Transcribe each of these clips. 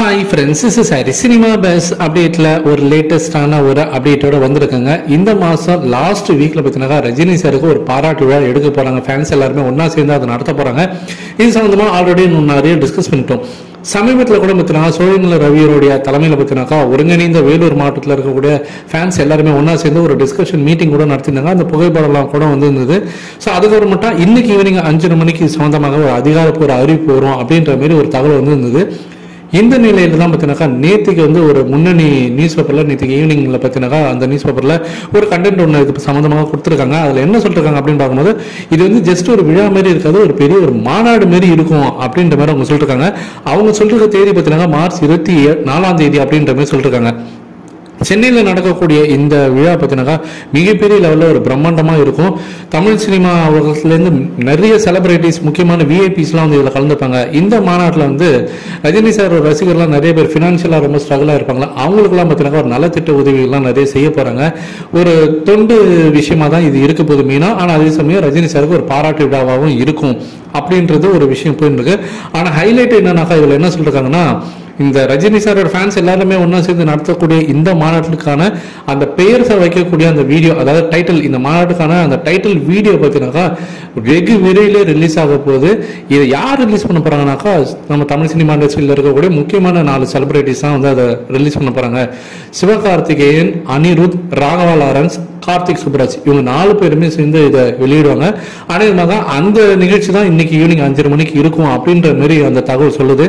hi friends is sorry cinema buzz அப்டேட்ல ஒரு லேட்டஸ்டான ஒரு அப்டேட்டோட வந்திருக்காங்க இந்த மாசம் லாஸ்ட் வீக்ல பார்த்தீங்கன்னா ரஜினி சாருக்கு ஒரு பாராட்டு விழா எடுக்க போறாங்க ஃபேன்ஸ் எல்லாருமே ஒண்ணா சேர்ந்து அதை நடத்த போறாங்க இது சம்பந்தமா ஆல்ரெடி நிறைய டிஸ்கஸ் பண்ணிட்டோம் சமீபத்தில் கூட பார்த்தீங்கன்னா சோழிமலை ரவியருடைய தலைமையில் பார்த்தீங்கன்னாக்கா ஒருங்கிணைந்த வேலூர் மாவட்டத்தில் இருக்கக்கூடிய ஃபேன்ஸ் எல்லாருமே ஒன்றா சேர்ந்து ஒரு டிஸ்கஷன் மீட்டிங் கூட நடத்திருந்தாங்க அந்த புகைப்படம்லாம் கூட வந்து இருந்தது ஸோ அதுக்கப்புறமேட்டா இன்னைக்கு ஈவினிங் அஞ்சரை மணிக்கு சம்பந்தமாக ஒரு அதிகாரப்பூர்வ அறிவிப்பு வரும் அப்படின்ற மாதிரி ஒரு தகவல் வந்து இருந்தது இந்த நிலையில தான் பார்த்தீங்கன்னாக்கா நேற்றுக்கு வந்து ஒரு முன்னணி நியூஸ் பேப்பரில் நேற்றுக்கு ஈவினிங்கில் பார்த்தீங்கன்னாக்கா அந்த நியூஸ் பேப்பரில் ஒரு கண்டென்ட் ஒன்று இது சம்மந்தமாக கொடுத்துருக்காங்க அதில் என்ன சொல்லிருக்காங்க அப்படின்னு பார்க்கும்போது இது வந்து ஜஸ்ட் ஒரு விழா மாதிரி இருக்காது ஒரு பெரிய ஒரு மாநாடு மாதிரி இருக்கும் அப்படின்ற மாதிரி அவங்க சொல்லிருக்காங்க அவங்க சொல்லிருக்க தேதி பார்த்தீங்கன்னா மார்ச் இருபத்தி நாலாம் தேதி அப்படின்ற மாதிரி சொல்லிருக்காங்க சென்னையில் நடக்கக்கூடிய இந்த விழா பார்த்தீங்கன்னாக்கா மிகப்பெரிய லெவலில் ஒரு பிரம்மாண்டமாக இருக்கும் தமிழ் சினிமா உலகத்துலேருந்து நிறைய செலிபிரிட்டிஸ் முக்கியமான விஐபிஸ்லாம் வந்து இதில் கலந்துப்பாங்க இந்த மாநாட்டில் வந்து ரஜினி சார் ரசிகர்லாம் நிறைய பேர் ஃபினான்ஷியலாக ரொம்ப ஸ்ட்ரகிளாக இருப்பாங்களா அவங்களுக்குலாம் பார்த்தீங்கன்னா ஒரு நலத்திட்ட உதவிகள்லாம் நிறைய செய்ய போகிறாங்க ஒரு தொண்டு விஷயமா தான் இது இருக்க போகுது மெயினாக ஆனால் அதே சமயம் ரஜினி சாருக்கு ஒரு பாராட்டு விழாவாகவும் இருக்கும் அப்படின்றது ஒரு விஷயம் போயின்னு இருக்கு ஆனால் ஹைலைட் என்னன்னாக்கா இதில் என்ன சொல்லிருக்காங்கன்னா இந்த ரஜினி சாரோட ஃபேன்ஸ் எல்லாருமே ஒன்றா சேர்ந்து நடத்தக்கூடிய இந்த மாநாட்டுக்கான அந்த பெயர்ஸை வைக்கக்கூடிய அந்த வீடியோ அதாவது டைட்டில் இந்த மாநாட்டுக்கான அந்த டைட்டில் வீடியோ பார்த்தீங்கன்னாக்கா வெகு விரைவில் ரிலீஸ் ஆக போகுது இதை யார் ரிலீஸ் பண்ண போறாங்கனாக்கா நம்ம தமிழ் சினிமா இண்டஸ்ட்ரியில் இருக்கக்கூடிய முக்கியமான நாலு செலிபிரிட்டிஸ் தான் வந்து அதை ரிலீஸ் பண்ண போறாங்க சிவகார்த்திகேயன் அனிருத் ராகவா லாரன்ஸ் கார்த்திக் சுப்ராஜ் இவங்க நாலு பேருமே சேர்ந்து இதை வெளியிடுவாங்க அநேகமாக அந்த நிகழ்ச்சி தான் இன்னைக்கு ஈவினிங் அஞ்சரை மணிக்கு இருக்கும் அப்படின்ற மாதிரி அந்த தகவல் சொல்லுது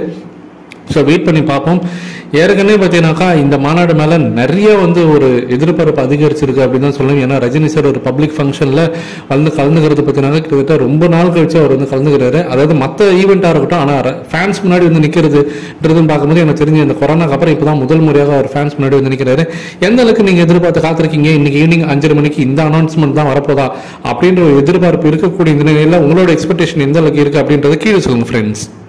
ஸோ வெயிட் பண்ணி பார்ப்போம் ஏற்கனவே பார்த்தீங்கன்னாக்கா இந்த மாநாடு மேலே நிறைய வந்து ஒரு எதிர்பார்ப்பு அதிகரிச்சிருக்கு அப்படின்னு தான் சொல்லணும் ஏன்னா ரஜினி சார் ஒரு பப்ளிக் ஃபங்க்ஷனில் வந்து கலந்துக்கிறது பார்த்தீங்கன்னா கிட்டத்தட்ட ரொம்ப நாள் கழிச்சு அவர் வந்து கலந்துக்கிறாரு அதாவது மற்ற ஈவெண்ட்டாக இருக்கட்டும் ஆனால் ஃபேன்ஸ் முன்னாடி வந்து நிற்கிறதுன்றதுன்னு பார்க்கும்போது எனக்கு தெரிஞ்சு இந்த கொரோனாக்கு அப்புறம் இப்போ தான் முதல் முறையாக அவர் ஃபேன்ஸ் முன்னாடி வந்து நிற்கிறாரு எந்த அளவுக்கு நீங்கள் எதிர்பார்த்து காத்திருக்கீங்க இன்னைக்கு ஈவினிங் அஞ்சரை மணிக்கு இந்த அனௌன்ஸ்மெண்ட் தான் வரப்போதா அப்படின்ற ஒரு எதிர்பார்ப்பு இருக்கக்கூடிய இந்த நிலையில் உங்களோட எக்ஸ்பெக்டேஷன் எந்த அளவுக்கு இருக்குது அப்படின்றத கீழே சொல்லுங்கள் ஃப்ரெண்ட்ஸ்